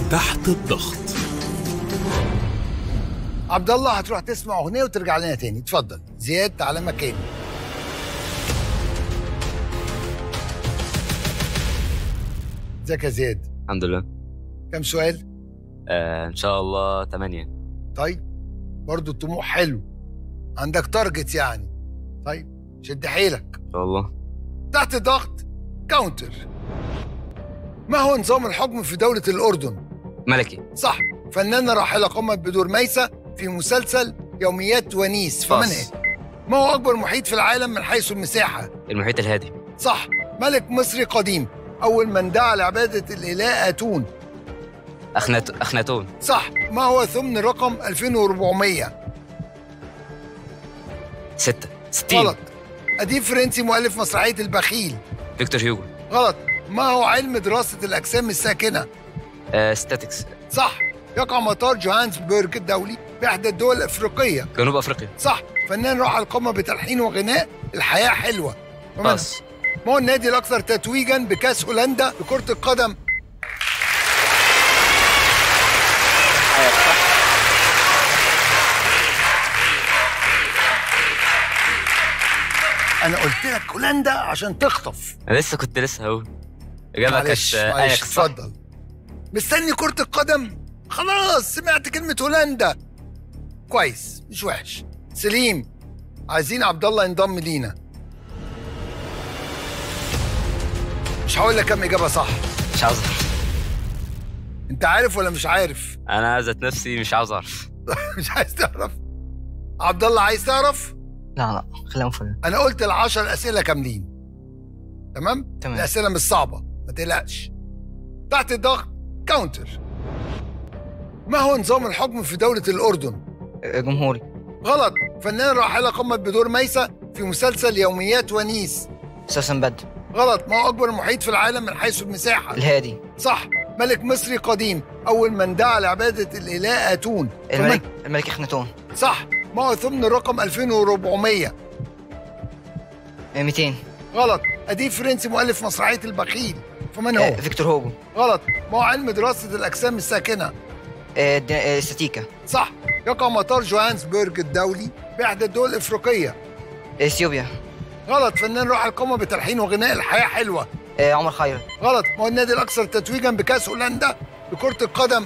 تحت الضغط عبد الله هتروح تسمع اغنيه وترجع لنا تاني اتفضل زياد تعالى مكاني ازيك يا زياد الحمد لله كم سؤال آه ان شاء الله تمانية طيب برضو الطموح حلو عندك تارجت يعني طيب شد حيلك ان شاء الله تحت ضغط كاونتر ما هو نظام الحكم في دولة الأردن؟ ملكي صح فنانة راحلة قامت بدور ميسة في مسلسل يوميات ونيس فمن باص. هي؟ ما هو أكبر محيط في العالم من حيث المساحة؟ المحيط الهادي صح ملك مصري قديم أول من دعا لعبادة الإله آتون أخنات... اخناتون صح ما هو ثمن رقم 2400 ستة ستين غلط أديب فرنسي مؤلف مسرحية البخيل فيكتور هيوجو غلط ما هو علم دراسة الأجسام الساكنة آه ستاتكس صح يقع مطار جوهانسبرج الدولي بإحدى الدول الأفريقية جنوب افريقيا صح فنان راح القمة بتلحين وغناء الحياة حلوة ومنها. باص ما هو النادي الأكثر تتويجا بكأس هولندا لكرة القدم أنا قلت لك هولندا عشان تخطف انا لسه كنت لسه هقول اجابه معلش كانت معلش اياكس صح؟ اتفضل مستني كرة القدم خلاص سمعت كلمة هولندا كويس مش وحش سليم عايزين عبد الله ينضم لينا مش هقول لك كم إجابة صح مش عاوز اعرف أنت عارف ولا مش عارف؟ انا ذات نفسي مش عاوز اعرف مش عايز تعرف عبد الله عايز تعرف؟ لا لا خلينا نفرق أنا قلت العشر أسئلة كاملين تمام؟ تمام الأسئلة مش صعبة ما تقلقش تحت الضغط كاونتر ما هو نظام الحكم في دولة الأردن؟ جمهوري غلط فنان راحلة قامت بدور ميسة في مسلسل يوميات ونيس سوسن بدر غلط ما هو أكبر محيط في العالم من حيث المساحة الهادي صح ملك مصري قديم أول من دعا لعبادة الإله آتون الملك الملك اخناتون صح ما هو ثمن الرقم 2400 آه، 200 غلط أديب فرنسي مؤلف مسرحية البخيل فمن هو؟ آه، فيكتور هوجو غلط ما هو علم دراسة الأجسام الساكنة آه، د- آه، استاتيكا صح يقع مطار جوهانسبرج الدولي بإحدى الدول الإفريقية اثيوبيا غلط فنان راح القمة بتلحين وغناء الحياة حلوة آه، عمر خيرت غلط ما هو النادي الأكثر تتويجا بكأس هولندا لكرة القدم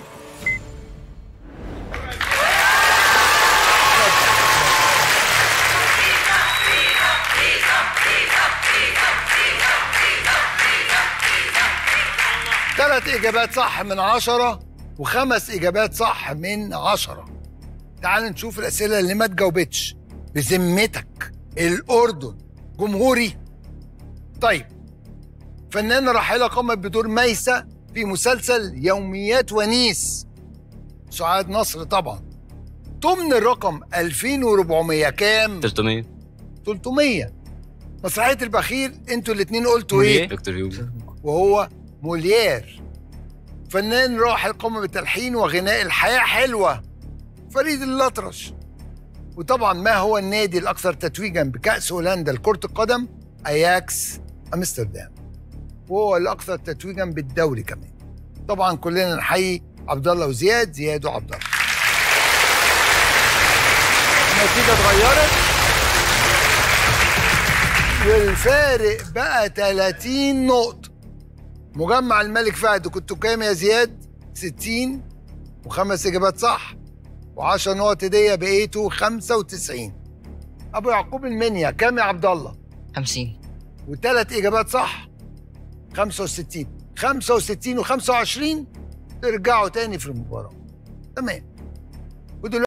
ثلاث إجابات صح من عشرة وخمس إجابات صح من عشرة تعال نشوف الأسئلة اللي ما تجاوبتش بذمتك الأردن جمهوري طيب فنانة راحلة قامت بدور ميسة في مسلسل يوميات ونيس سعاد نصر طبعا ضمن الرقم 2400 كام؟ 300 300 مسرحية البخيل انتوا الاتنين قلتوا ايه؟ فيكتور هيوجو وهو موليير فنان راح القمة بالتلحين وغناء الحياة حلوة فريد الأطرش وطبعا ما هو النادي الأكثر تتويجا بكأس هولندا لكرة القدم أياكس أمستردام وهو الأكثر تتويجا بالدوري كمان طبعا كلنا نحيي عبد الله وزياد زياد وعبد الله النتيجة اتغيرت والفارق بقى 30 نقطة مجمع الملك فهد كنتوا كام يا زياد؟ 60 وخمس إجابات صح و10 نقط هدية بقيتوا 95 أبو يعقوب المنيا كام يا عبد الله؟ 50 وثلاث إجابات صح 65 65 و25 ترجعوا تاني في المباراة تمام ودلوقتي